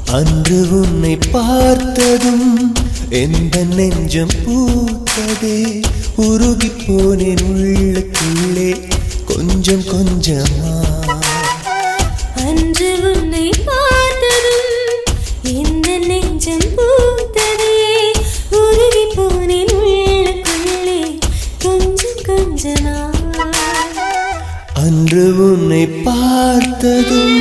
அன்று உன்னை பார்த்ததும் எந்த நெஞ்சம் பூத்ததே உருகி போனேன் உள்ளுக்குள்ளே கொஞ்சம் கொஞ்சமா அன்று உன்னை பார்த்ததும் இந்த நெஞ்சம் பூத்ததே உருகி போனேன் உள்ளுக்குள்ளே கொஞ்சம் கொஞ்சமா அன்று உன்னை பார்த்ததும்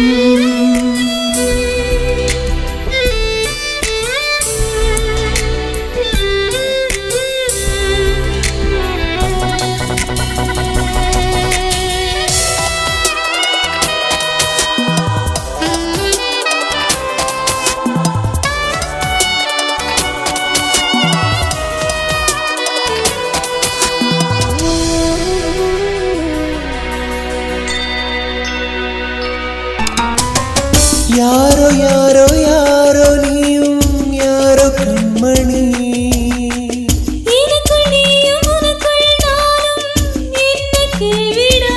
யாரோ யாரோ யாரோ நீயும் யாரோ கண்மணி எனக்குள் நீயும் உனக்குள் நானும் என்ன கேள்விடா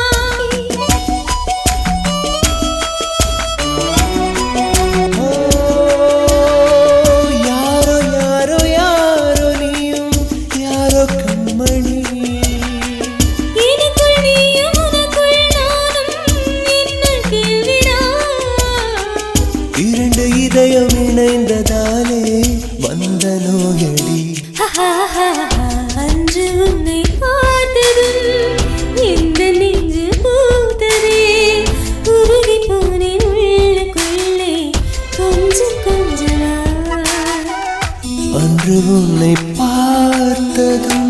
ஓ, யாரோ யாரோ யாரோ நீயும் யாரோ கண்மணி எனக்குள் நீயும் உனக்குள் நானும் என்ன கேள்விடா இரண்டு இதயம் இணைந்ததாலே வந்த நோயடி அன்று உன்னை பார்த்ததும் இந்த நெஞ்சு பூத்ததே உருகி போனேன் உள்ளுக்குள்ளே கொஞ்சம் கொஞ்சமா அன்று உன்னை பார்த்ததும்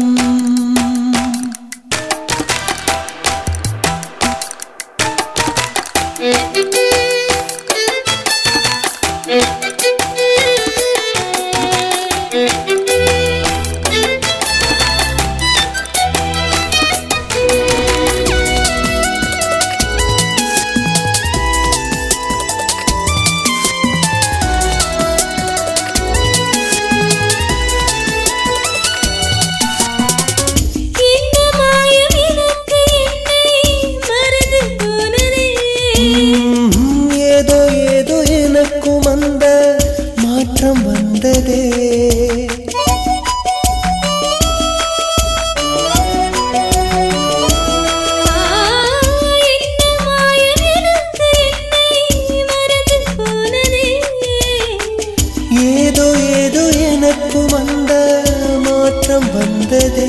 இந்த மாயம் எனக்கு என்னை மறந்து போனதே ம்ம், ஏதோ ஏதோ எனக்கும் அந்த மாற்றம் வந்ததே இந்த மாயம் எனக்கு என்னை மறந்து போனதே ஏதோ ஏதோ எனக்கும் அந்த மாற்றம் வந்ததே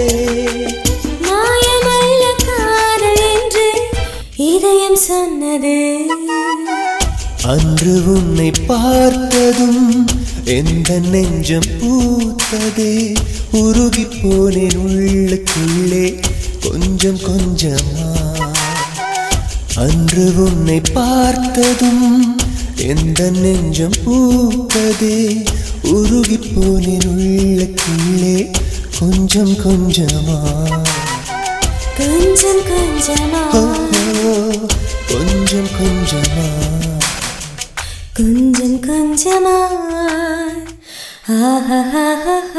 மாயமல்ல காதல் என்று இதயம் சொன்னது அன்று உன்னை பார்த்ததும் எந்த நெஞ்சம் பூத்ததே உருகி போனேன் உள்ளுக்குள்ளே கொஞ்சம் கொஞ்சமா அன்று உன்னை பார்த்ததும் எந்த நெஞ்சம் பூத்ததே உருகி போனேன் உள்ளுக்குள்ளே கொஞ்சம் கொஞ்சமா கொஞ்சம் கொஞ்சமா ஓ, ஓ, கொஞ்சம் கொஞ்சமா கொஞ்சம் கொஞ்சமா ஆஹா